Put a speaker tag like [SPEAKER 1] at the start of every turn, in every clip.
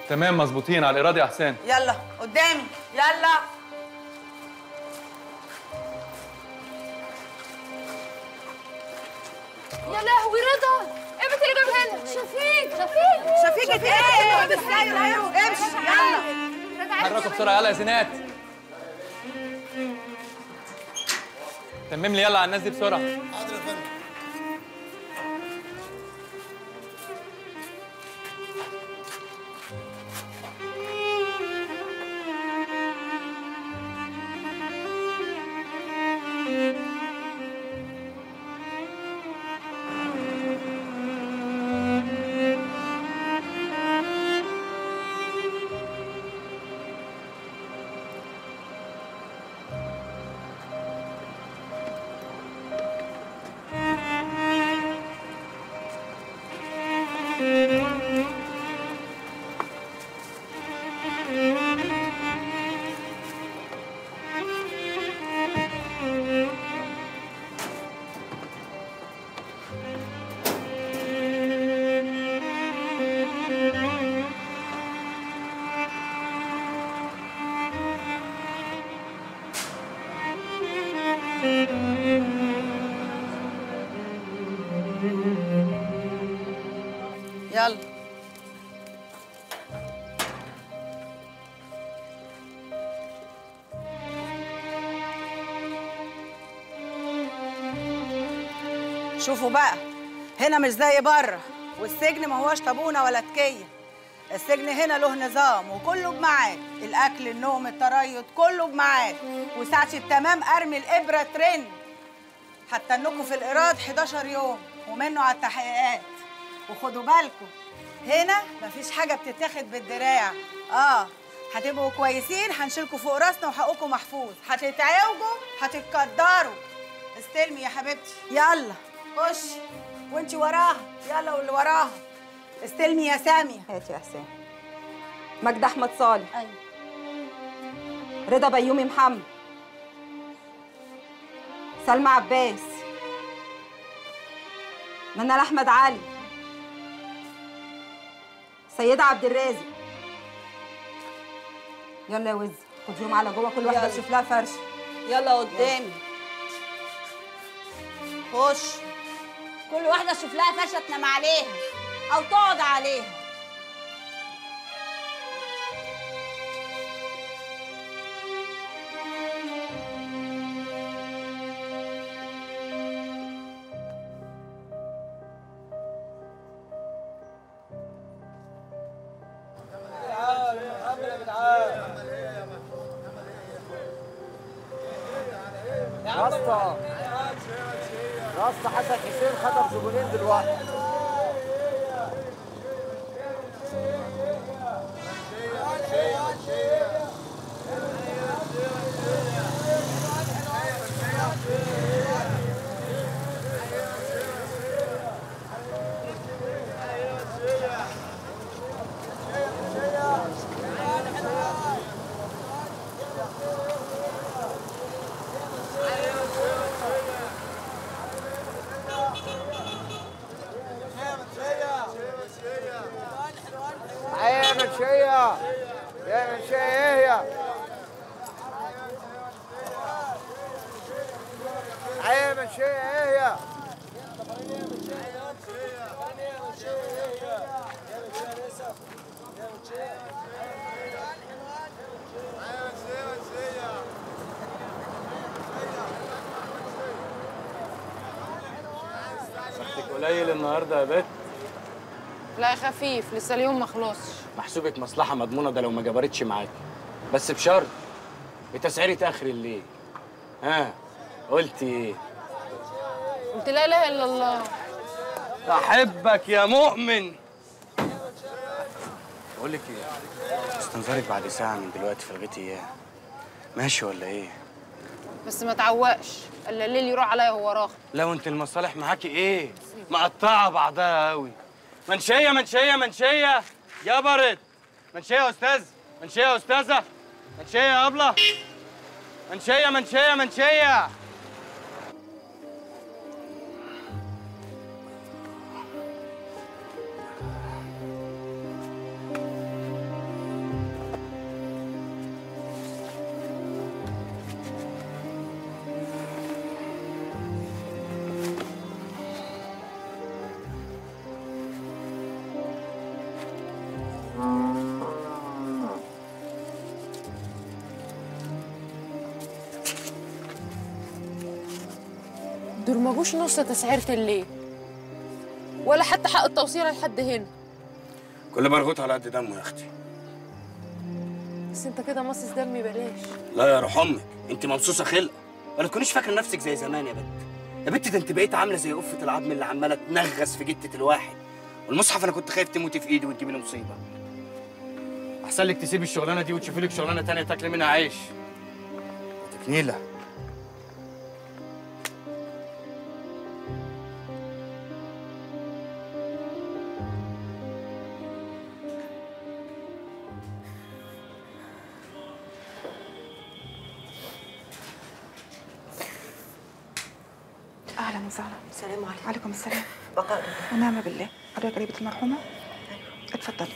[SPEAKER 1] تمام مظبوطين على الاراده يا حسين
[SPEAKER 2] يلا قدامي يلا
[SPEAKER 3] يا لهوي رضا ايه بنت اللي جابها هنا شفيق شفيق
[SPEAKER 2] شفيقة ايه؟ بس ايوه امشي يلا
[SPEAKER 1] حركوا بسرعه يلا يا زينات تمم لي يلا على الناس دي بسرعه
[SPEAKER 4] حاضر يا فندم
[SPEAKER 2] يلا شوفوا بقى هنا مش زي بره والسجن ما هوش طابونه ولا تكيه السجن هنا له نظام وكله بميعاد الاكل النوم التريض كله بميعاد وساعه التمام ارمي الابره ترن حتى انكم في الايراد 11 يوم ومنه على التحقيقات وخدوا بالكم هنا مفيش حاجه بتتاخد بالدراع اه هتبقوا كويسين هنشيلكوا فوق راسنا وحقكم محفوظ هتتعوجوا هتتقدروا استلمي يا حبيبتي يلا خشي وانتي وراها يلا واللي وراها استلمي يا ساميه
[SPEAKER 5] هات يا حسين مجد احمد صالح
[SPEAKER 2] ايوه
[SPEAKER 5] رضا بيومي محمد سلمى عباس منال احمد علي سيدة عبد الرازق يلا يا وز خديهم على جوه كل واحده
[SPEAKER 2] يلا.
[SPEAKER 5] تشوف لها فرش
[SPEAKER 2] يلا قدامي خش كل واحده تشوف لها فرشه تنام عليها او تقعد عليها
[SPEAKER 6] يا اسطى يا اسطى حسن حسين خطف زبونين دلوقتي يا منشية يا منشية ايه يا يا منشية ايه يا
[SPEAKER 1] صحتك قليل النهارده يا بت
[SPEAKER 3] لا خفيف لسه اليوم ما خلصش
[SPEAKER 7] محسوبة مصلحة مضمونة ده لو ما جبرتش معاك بس بشرط بتسعيرة آخر الليل ها قلت إيه؟
[SPEAKER 3] قلت لا اله الا الله
[SPEAKER 7] أحبك يا مؤمن بقول لك إيه؟ استنظرك بعد ساعة من دلوقتي في الغيت إياه ماشي ولا إيه؟
[SPEAKER 3] بس ما تعوقش الا الليل يروح عليا هو راخ
[SPEAKER 7] لو أنت المصالح معاكي إيه؟ مقطعة بعضها أوي منشية منشية منشية جبرت منشية يا أستاذ منشية يا أستاذة منشية يا أبلة منشية منشية منشية
[SPEAKER 3] دول ما جوش نص تسعيرة الليل ولا حتى حق التوصيل لحد هنا
[SPEAKER 7] كل مرغوط على قد دمه يا اختي
[SPEAKER 3] بس انت كده مصص دمي بلاش
[SPEAKER 7] لا يا روح امك انت ممصوصه خلق ولا تكونيش فاكره نفسك زي زمان يا بنت يا بنت ده انت بقيت عامله زي قفه العظم اللي عماله تنغص في جته الواحد والمصحف انا كنت خايف تموتي في ايدي وتجيبي لي مصيبه احسن لك تسيبي الشغلانه دي وتشوفي لك شغلانه تانية تاكلي منها عيش يا تكنيله
[SPEAKER 4] اهلا وسهلا
[SPEAKER 8] السلام عليكم
[SPEAKER 4] وعليكم السلام
[SPEAKER 8] بقاء
[SPEAKER 4] ونعم بالله حضرتك قريبة المرحومة اتفضلي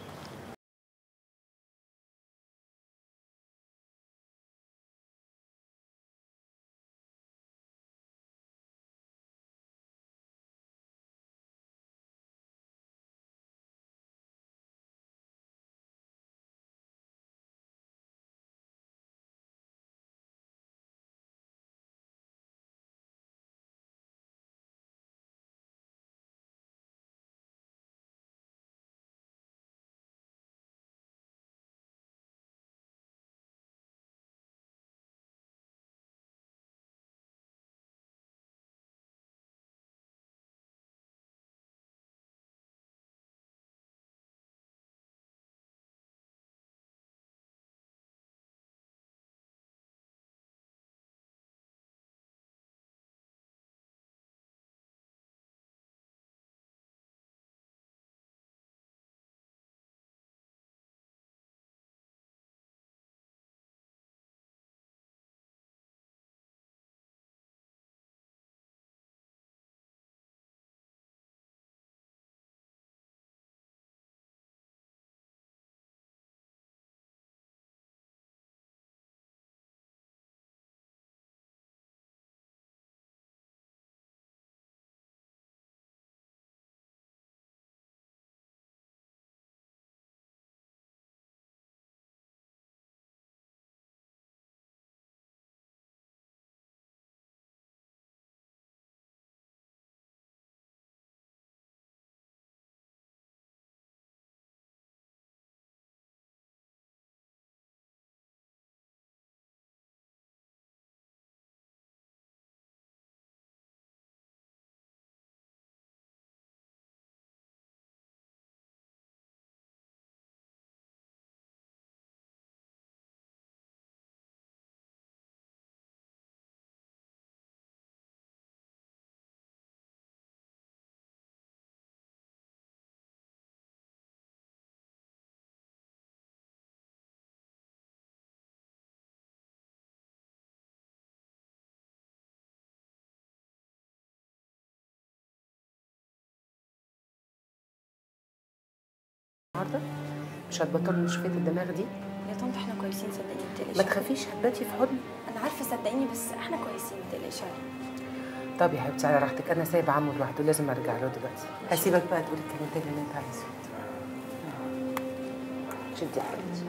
[SPEAKER 9] النهارده مش هتبطلي نشفية الدماغ دي
[SPEAKER 8] يا طنط احنا كويسين صدقيني ما تقلقيش
[SPEAKER 9] ما تخافيش هتباتي في حضني
[SPEAKER 8] انا عارفه صدقيني بس احنا كويسين ما تقلقيش علينا
[SPEAKER 9] طب يا حبيبتي على راحتك انا سايبه عمو لوحده لازم ارجع له دلوقتي هسيبك بقى تقولي الكلمتين اللي انت عايزه شدي يا حبيبتي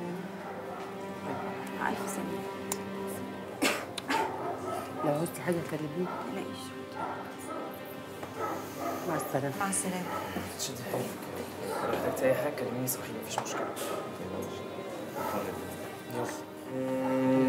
[SPEAKER 8] الف سلامه
[SPEAKER 9] لو عوزتي حاجه كلميني
[SPEAKER 8] ما تقلقيش
[SPEAKER 9] مع السلامه
[SPEAKER 8] مع السلامه
[SPEAKER 10] شدي حيلك لو احتجت اي حاجه كلميني صحيح مفيش مشكله يلا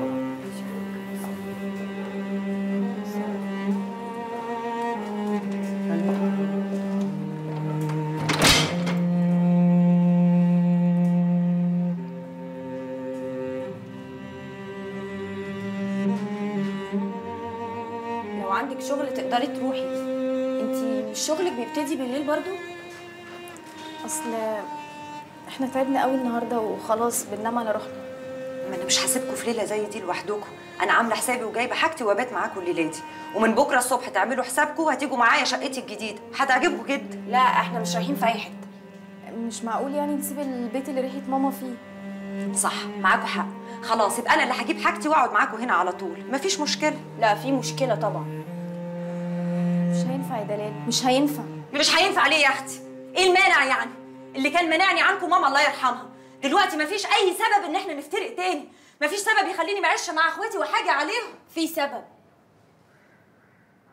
[SPEAKER 8] لو عندك شغل تقدري تروحي انتي مش شغلك بيبتدي بالليل برضو
[SPEAKER 11] اصل احنا تعبنا قوي النهارده وخلاص بننام على روحنا
[SPEAKER 12] ما انا مش هسيبكم في ليله زي دي لوحدكم انا عامله حسابي وجايبه حاجتي وابات معاكم الليله دي ومن بكره الصبح تعملوا حسابكم هتيجوا معايا شقتي الجديده هتعجبكم جدا
[SPEAKER 8] لا احنا مش رايحين في اي حته
[SPEAKER 11] مش معقول يعني نسيب البيت اللي ريحه ماما فيه
[SPEAKER 12] صح معاكم حق خلاص يبقى انا اللي هجيب حاجتي واقعد معاكم هنا على طول مفيش مشكله
[SPEAKER 8] لا في مشكله طبعا
[SPEAKER 11] مش هينفع يا دلال مش هينفع
[SPEAKER 12] مش هينفع ليه يا اختي ايه المانع يعني اللي كان مانعني عنكم ماما الله يرحمها دلوقتي مفيش اي سبب ان احنا نفترق تاني مفيش سبب يخليني معيشه مع اخواتي وحاجه عليهم
[SPEAKER 8] في سبب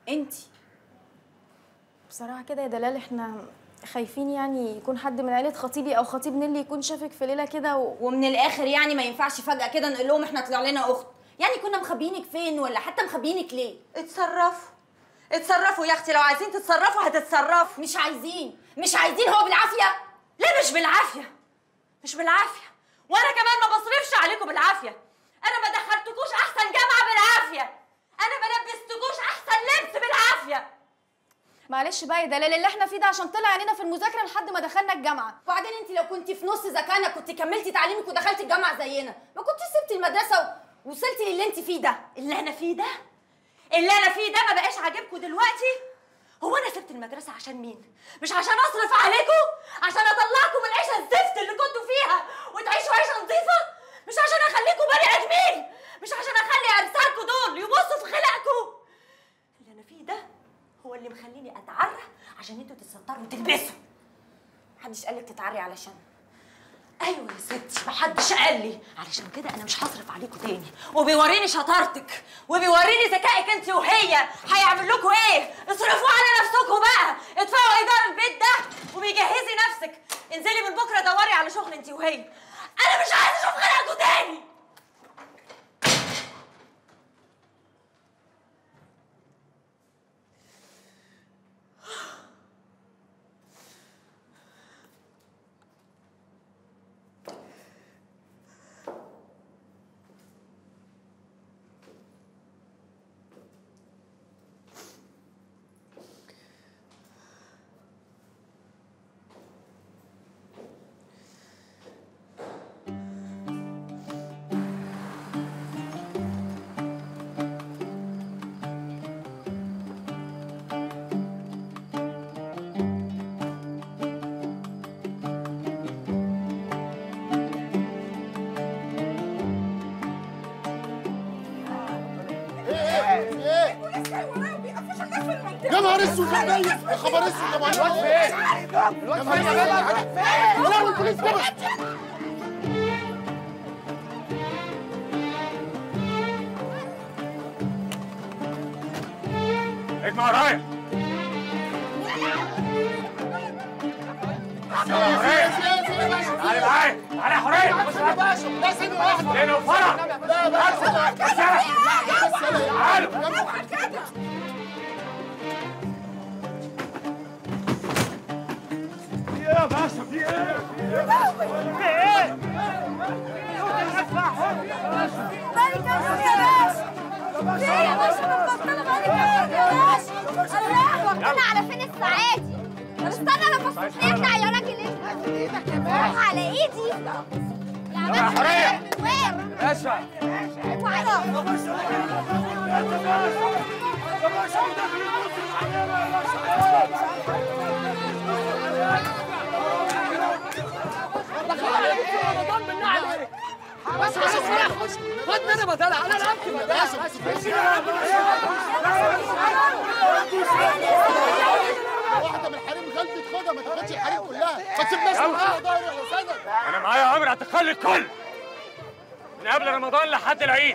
[SPEAKER 11] انتي بصراحه كده يا دلال احنا خايفين يعني يكون حد من عيله خطيبي او خطيب نيلي يكون شافك في ليله كده و...
[SPEAKER 8] ومن الاخر يعني ما ينفعش فجاه كده نقول لهم احنا طلع لنا اخت يعني كنا مخبيينك فين ولا حتى مخبيينك ليه
[SPEAKER 12] اتصرفوا اتصرفوا يا اختي لو عايزين تتصرفوا هتتصرفوا
[SPEAKER 8] مش عايزين مش عايزين هو بالعافيه
[SPEAKER 12] ليه مش بالعافيه مش بالعافيه وانا كمان ما بصرفش عليكم بالعافيه انا ما دخلتكوش احسن جامعه بالعافيه انا ما لبستكوش احسن لبس بالعافيه
[SPEAKER 11] معلش بقى يا دلال اللي احنا فيه ده عشان طلع علينا في المذاكره لحد ما دخلنا الجامعه
[SPEAKER 8] وبعدين انت لو كنت في نص ذكائنا كنت كملتي تعليمك ودخلتي الجامعه زينا ما كنتش سبتي المدرسه ووصلتي للي انت فيه ده
[SPEAKER 12] اللي انا فيه ده اللي انا فيه ده ما بقاش عاجبكم دلوقتي هو انا سبت المدرسه عشان مين مش عشان اصرف عليكم عشان اطلعكم من العيشه الزفت اللي كنتوا فيها وتعيشوا عيشه نظيفه مش عشان اخليكم بني ادمين مش عشان اخلي ارسالكم دول يبصوا في خلقكم اللي انا فيه ده هو اللي مخليني اتعرى عشان انتوا تتستروا وتلبسوا
[SPEAKER 8] محدش قالك تتعري علشان
[SPEAKER 12] ايوه يا ستي محدش قال لي علشان كده انا مش هصرف عليكم تاني وبيوريني شطارتك وبيوريني ذكائك انت وهي هيعمل لكم ايه اصرفوا على نفسكم بقى ادفعوا ايجار البيت ده وبيجهزي نفسك انزلي من بكره دوري على شغل انت وهي انا مش عايزه اشوف خلقكم تاني
[SPEAKER 13] يا نهار اسود ده جاي يا خبر اسود يا معلم الواد فين؟ الواد فين يا فين؟ لا والبوليس جابك
[SPEAKER 7] اجمع ورايا تعالي معايا تعالي يا حريه بص
[SPEAKER 13] يا باشا لا ثانية واحدة
[SPEAKER 7] لينا وفرح
[SPEAKER 13] لا يا باشا
[SPEAKER 7] تعالوا يا باشا في ايه؟ في ايه؟
[SPEAKER 14] مالك يا باشا في ايه يا باشا مبطلة مالك يا باشا الله وكلنا على فين السعادي طب استنى انا بص اطلع يا راجل انت ايدك يا باشا على ايدي يا
[SPEAKER 7] يا حرية.
[SPEAKER 14] من وين
[SPEAKER 7] باشا
[SPEAKER 14] اوعى
[SPEAKER 6] بس بس خش خدني انا بدل انا لعبت بدل
[SPEAKER 13] واحدة من الحريم غلطت خدها ما تاخدش الحريم كلها ما تسيبناش
[SPEAKER 7] يلا.
[SPEAKER 13] من ضهري ولا سند
[SPEAKER 7] انا معايا امر هتخلي الكل من قبل رمضان لحد العيد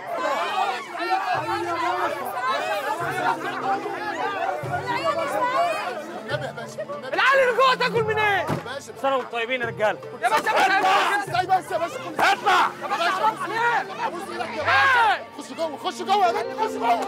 [SPEAKER 13] النبي يا باشا النبي.
[SPEAKER 7] العيال اللي جوه تاكل من ايه؟
[SPEAKER 13] باشا
[SPEAKER 7] سنة وانتم طيبين يا رجاله
[SPEAKER 13] يا باشا
[SPEAKER 7] اطلع
[SPEAKER 13] ازاي بس يا باشا كل
[SPEAKER 7] اطلع
[SPEAKER 13] يا باشا حرام عليك ابوس ايدك يا باشا خش جوه خش جوه يا بنت خش جوه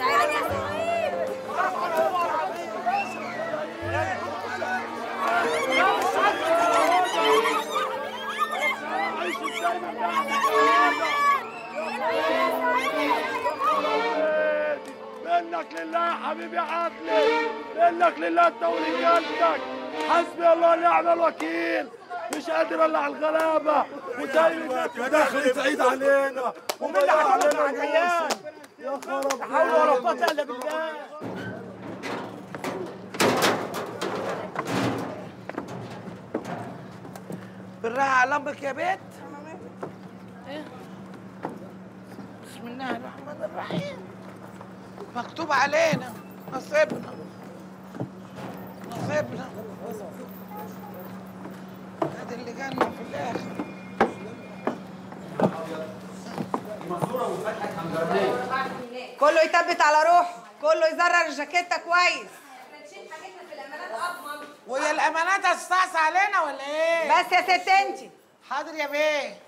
[SPEAKER 15] منك لله يا حبيبي عقلي منك لله انت ورجالتك حسبي الله ونعم الوكيل مش قادر الا على الغلابه وزي الناس داخل تعيد علينا ومن اللي علينا العيال يا خراب لا حول ولا قوه الا بالله
[SPEAKER 6] بالراحة على لمبك يا بيت بسم الله الرحمن الرحيم مكتوب علينا نصيبنا نصيبنا هذا اللي جالنا في الاخر
[SPEAKER 2] كله يثبت على روحه كله يزرر الجاكيته كويس
[SPEAKER 16] وهي الامانات هتستعصي علينا ولا ايه؟
[SPEAKER 2] بس يا ست انتي
[SPEAKER 16] حاضر يا بيه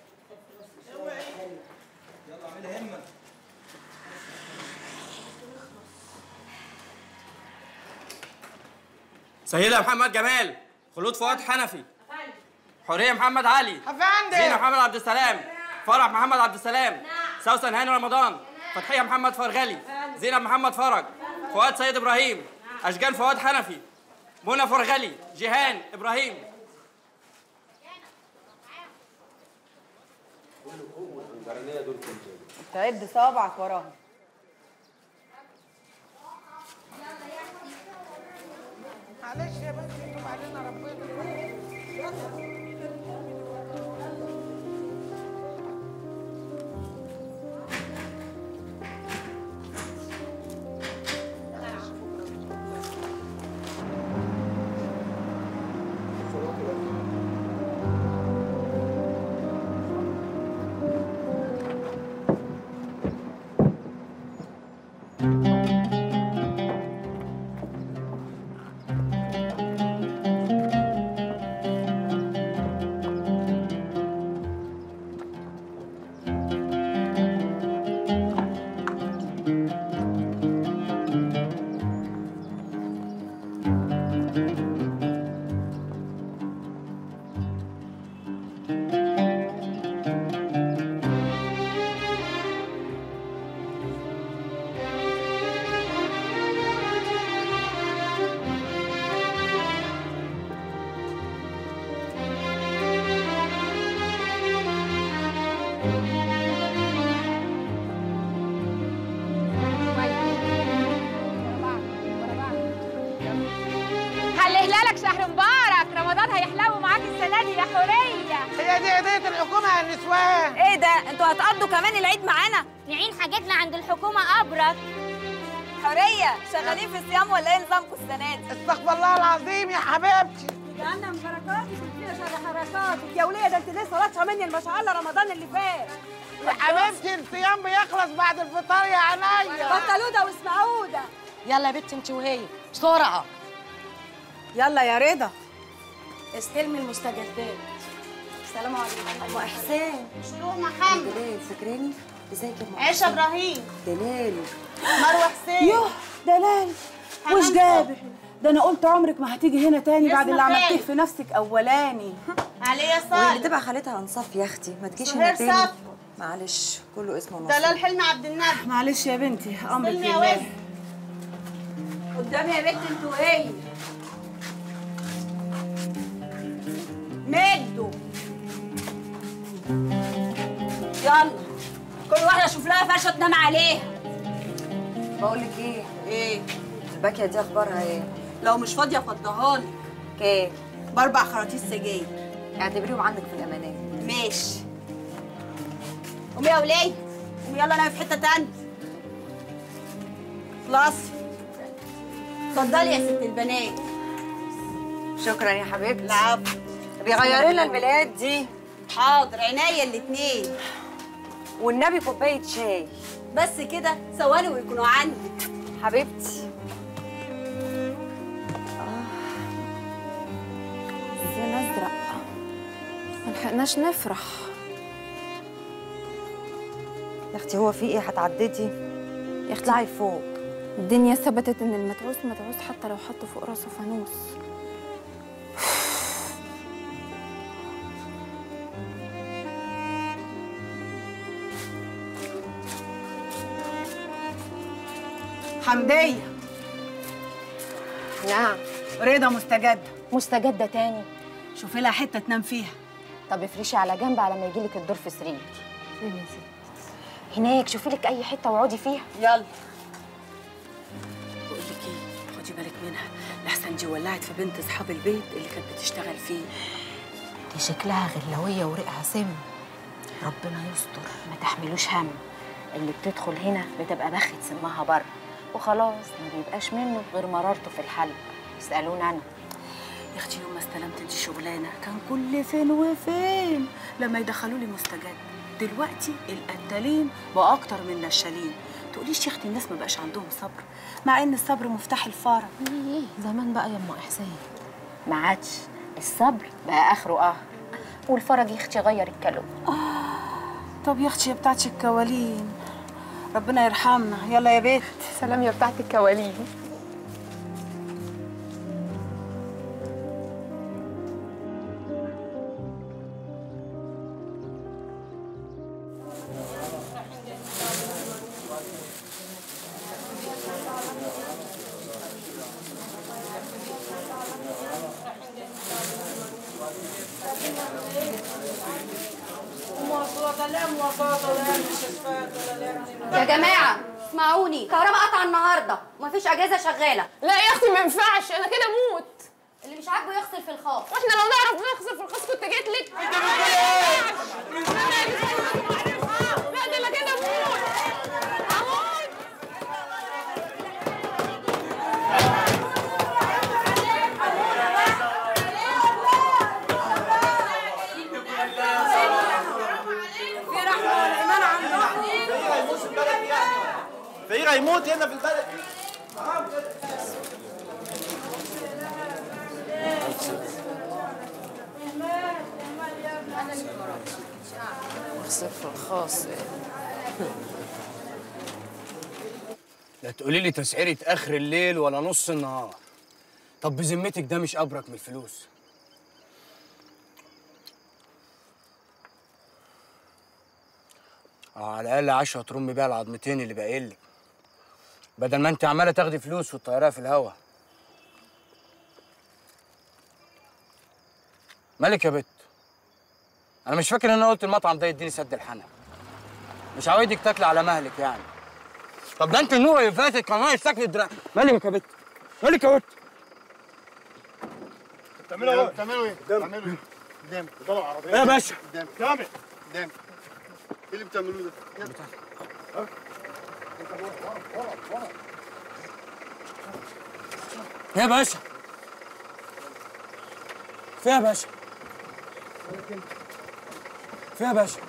[SPEAKER 7] سيدة محمد جمال خلود فؤاد حنفي حورية محمد علي
[SPEAKER 16] افندم
[SPEAKER 7] زينة محمد عبد السلام فرح محمد عبد السلام سوسن هاني رمضان فتحية محمد فرغلي زينب محمد فرج فؤاد سيد إبراهيم أشجان فؤاد حنفي منى فرغلي جيهان إبراهيم
[SPEAKER 2] تعد صوابعك وراهم
[SPEAKER 16] معلش يا بنتي يتوب علينا ربنا
[SPEAKER 14] هل هلالك شهر مبارك رمضان هيحلو معاك السنه دي يا حوريه
[SPEAKER 16] هي دي قضية الحكومة يا نسوان
[SPEAKER 8] ايه ده انتوا هتقضوا كمان العيد معانا
[SPEAKER 14] نعين حاجتنا عند الحكومه ابرك
[SPEAKER 8] حوريه شغالين في الصيام ولا ايه نظامكم السنه دي
[SPEAKER 16] استغفر الله العظيم يا حبيبتي
[SPEAKER 5] جعلنا من بركاتك وفيها شر حركاتك يا وليه ده انت لسه لطشه مني ما شاء الله رمضان اللي فات
[SPEAKER 16] يا حبيبتي الصيام بيخلص بعد الفطار يا عينيا
[SPEAKER 5] بطلوا ده واسمعوا ده
[SPEAKER 12] يلا يا بنتي انت وهي بسرعه
[SPEAKER 2] يلا يا رضا
[SPEAKER 11] استلمي المستجدات
[SPEAKER 5] السلام عليكم
[SPEAKER 12] ام احسان
[SPEAKER 14] شروق محمد
[SPEAKER 12] دلال فاكراني ازيك يا ام
[SPEAKER 14] عيشه ابراهيم
[SPEAKER 12] دلال
[SPEAKER 14] مروه حسين
[SPEAKER 2] يوه دلال وش جابر ده انا قلت عمرك ما هتيجي هنا تاني بعد اللي
[SPEAKER 14] اسمك
[SPEAKER 2] عملتيه
[SPEAKER 14] ايه؟
[SPEAKER 2] في نفسك اولاني
[SPEAKER 14] عليا
[SPEAKER 12] واللي
[SPEAKER 14] صالح
[SPEAKER 12] تبقى خالتها انصاف يا اختي ما تجيش
[SPEAKER 14] سهير
[SPEAKER 12] هنا تاني
[SPEAKER 14] صفوة.
[SPEAKER 12] معلش كله اسمه نصيب
[SPEAKER 14] دلال حلمي عبد النبي
[SPEAKER 2] معلش يا بنتي امرك
[SPEAKER 14] سلمي يا
[SPEAKER 2] لله
[SPEAKER 14] وز
[SPEAKER 5] قدامي يا بنت انتوا ايه مدوا يلا كل واحده اشوف لها فرشه تنام عليها
[SPEAKER 12] بقول لك ايه
[SPEAKER 5] ايه
[SPEAKER 12] الباكيه دي اخبارها ايه
[SPEAKER 5] لو مش فاضيه فضهالي
[SPEAKER 12] كام
[SPEAKER 5] باربع خراطيس سجاير
[SPEAKER 12] اعتبريهم عندك في الامانات
[SPEAKER 5] ماشي قومي يا وليه قومي يلا انا في حته تانية خلاص اتفضلي يا ست البنات
[SPEAKER 12] شكرا يا حبيبتي
[SPEAKER 5] العفو
[SPEAKER 12] بيغيري لنا الملايات دي
[SPEAKER 5] حاضر عينيا الاتنين
[SPEAKER 12] والنبي كوبايه شاي
[SPEAKER 5] بس كده ثواني ويكونوا عندي
[SPEAKER 12] حبيبتي
[SPEAKER 11] زين ازرق ملحقناش نفرح
[SPEAKER 12] يا اختي هو في ايه هتعددي
[SPEAKER 11] يا اختي
[SPEAKER 12] اطلعي فوق
[SPEAKER 11] الدنيا ثبتت ان المتعوس متعوس حتى لو حط فوق راسه فانوس
[SPEAKER 2] حمديه
[SPEAKER 3] نعم
[SPEAKER 2] رضا مستجده
[SPEAKER 3] مستجدة تاني
[SPEAKER 2] شوفي لها حته تنام فيها
[SPEAKER 3] طب افرشي على جنب على ما يجيلك الدور في سرير
[SPEAKER 11] فين يا ست
[SPEAKER 3] هناك شوفي لك اي حته واقعدي فيها
[SPEAKER 5] يلا
[SPEAKER 2] بقول لك ايه خدي بالك منها لحسن دي ولعت في بنت اصحاب البيت اللي كانت بتشتغل فيه
[SPEAKER 3] دي شكلها غلويه وريقها سم ربنا يستر ما تحملوش هم اللي بتدخل هنا بتبقى بخت سمها بره وخلاص ما بيبقاش منه غير مرارته في الحلق اسالوني انا
[SPEAKER 2] يا اختي يوم ما استلمت انت شغلانه كان كل فين وفين لما يدخلوا لي مستجد دلوقتي القتالين بقى اكتر من النشالين
[SPEAKER 3] تقوليش يا اختي الناس ما بقاش عندهم صبر مع ان الصبر مفتاح الفرج
[SPEAKER 17] ايه زمان بقى يا ام احسان
[SPEAKER 3] ما عادش الصبر بقى اخره اه والفرج يا اختي غير الكلام طب يا اختي يا بتاعت الكوالين ربنا يرحمنا يلا يا بيت
[SPEAKER 17] سلام يا بتاعت الكوالين
[SPEAKER 8] يا جماعه اسمعوني كهرباء قطع النهارده ومفيش اجهزه شغاله
[SPEAKER 17] لا يا اختي ما ينفعش انا كده اموت
[SPEAKER 8] اللي مش عاجبه يغسل في الخاص
[SPEAKER 17] واحنا لو نعرف نغسل في الخاص كنت جيت لك انت لا ده انا كده اموت اموت
[SPEAKER 2] في رحمه والايمان عندكم
[SPEAKER 6] فقير هيموت هنا في البلد
[SPEAKER 9] اغسل في الخاص
[SPEAKER 7] لا تقولي لي تسعيرة آخر الليل ولا نص النهار طب بذمتك ده مش أبرك من الفلوس آه على الأقل عشرة ترمي بيها العظمتين اللي باقيين لك بدل ما أنت عمالة تاخدي فلوس وتطيريها في الهوا مالك يا بت أنا مش فاكر إن أنا قلت المطعم ده يديني سد الحنك مش عاوزك تاكلي على مهلك يعني طب ده انت النور اللي فاتت كان ناقص تاكل الدراع مالك يا بت مالك يا بت
[SPEAKER 13] بتعملوا ايه؟ بتعملوا ايه؟ بتعملوا ايه؟ قدام طلع عربيه
[SPEAKER 7] ايه يا باشا؟
[SPEAKER 13] قدام قدام قدام ايه اللي بتعملوه ده؟ يلا. ها؟ انت ورا ورا ورا
[SPEAKER 7] يا باشا فيها يا باشا فيها يا باشا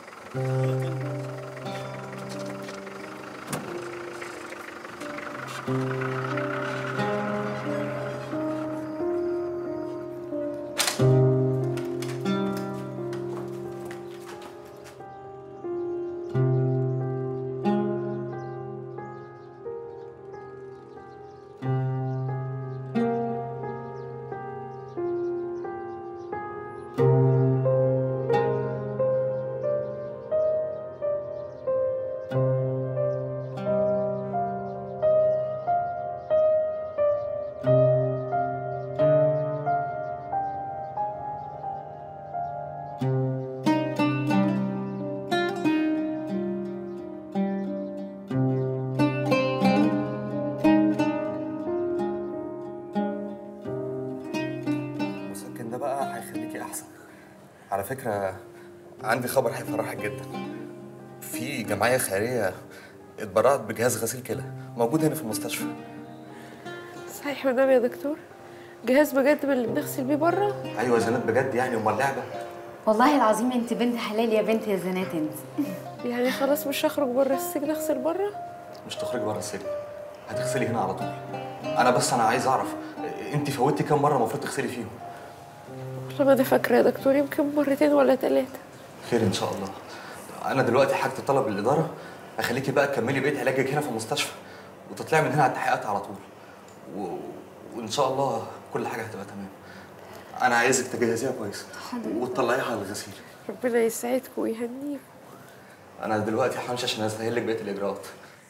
[SPEAKER 18] المسكن ده بقى هيخليكي احسن على فكره عندي خبر هيفرحك جدا في جمعيه خيريه اتبرعت بجهاز غسيل كلى موجود هنا في المستشفى
[SPEAKER 11] صحيح والنبي يا دكتور جهاز بجد من اللي بنغسل بيه بره
[SPEAKER 18] ايوه زينات بجد يعني امال لعبه
[SPEAKER 3] والله العظيم انت بنت حلال يا بنت يا زنات انت
[SPEAKER 11] يعني خلاص مش هخرج بره السجن اغسل بره
[SPEAKER 18] مش تخرجي بره السجن هتغسلي هنا على طول انا بس انا عايز اعرف انت فوتي كام مره المفروض تغسلي فيهم
[SPEAKER 11] والله ما انا فاكره يا دكتور يمكن مرتين ولا ثلاثه
[SPEAKER 18] خير ان شاء الله انا دلوقتي حاجه طلب الاداره اخليكي بقى تكملي بقيه علاجك هنا في المستشفى وتطلعي من هنا على التحقيقات على طول و... وان شاء الله كل حاجه هتبقى تمام انا عايزك تجهزيها كويس وتطلعيها على الغسيل
[SPEAKER 11] ربنا يسعدكم ويهنيكم
[SPEAKER 18] انا دلوقتي همشي عشان اسهل لك بقيه الاجراءات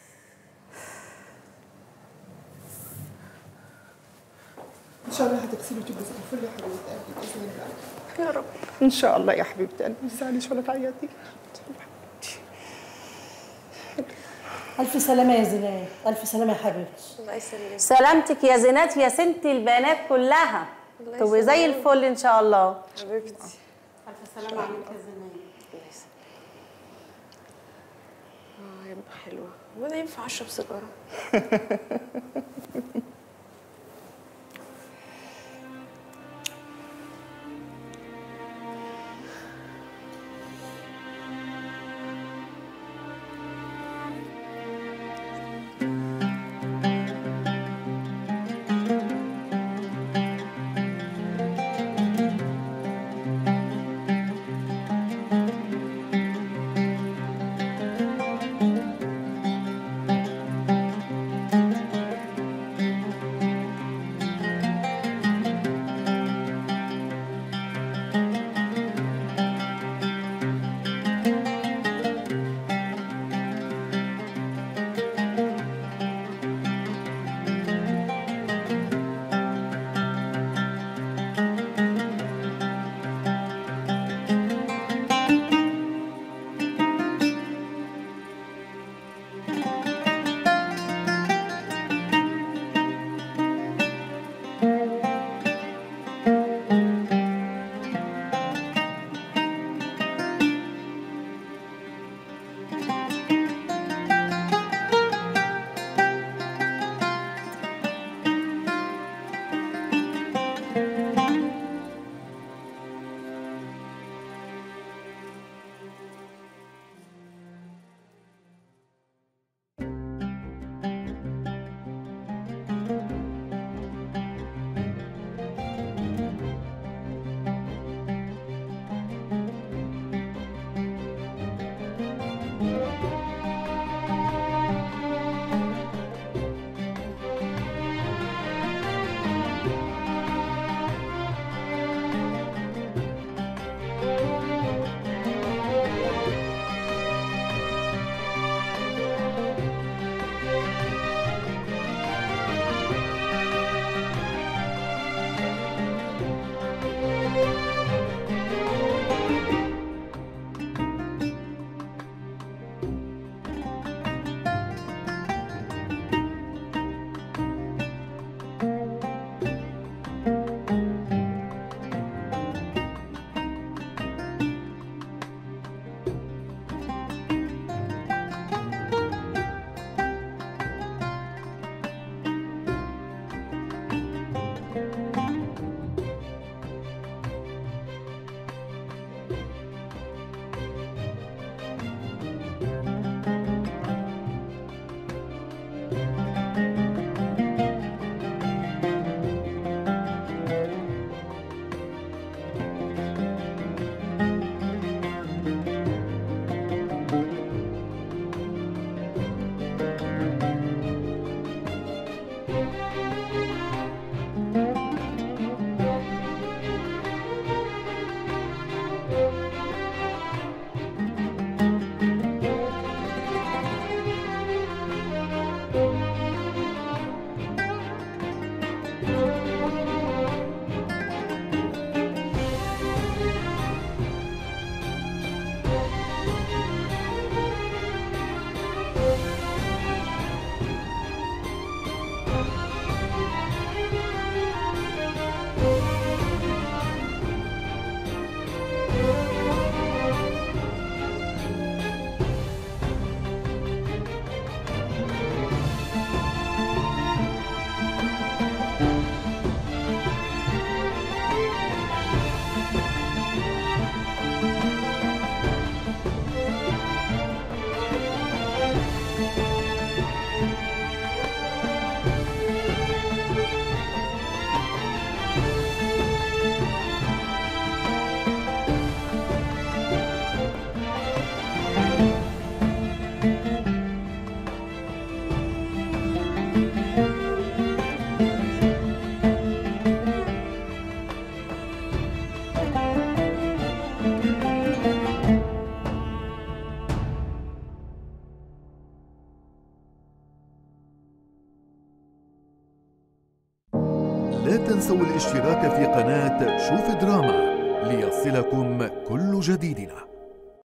[SPEAKER 4] ان شاء الله هتغسلي وتبقي زي الفل يا حبيبه قلبي باذن الله
[SPEAKER 11] يا رب
[SPEAKER 4] ان شاء الله يا حبيبه قلبي ما تزعليش ولا تعيطي
[SPEAKER 19] ألف سلامة يا زينات ألف سلامة يا حبيبتي
[SPEAKER 11] الله يسلمك
[SPEAKER 19] سلامتك يا زينات يا سنت البنات كلها
[SPEAKER 11] الله
[SPEAKER 19] تبقي زي
[SPEAKER 11] يسلمك.
[SPEAKER 19] الفل إن شاء الله
[SPEAKER 11] حبيبتي
[SPEAKER 19] ألف سلامة عليك يا زينات
[SPEAKER 11] اه يا ابنة حلوه وانا ينفع اشرب سيجاره
[SPEAKER 20] لا تنسوا الاشتراك في قناة شوف دراما ليصلكم كل جديدنا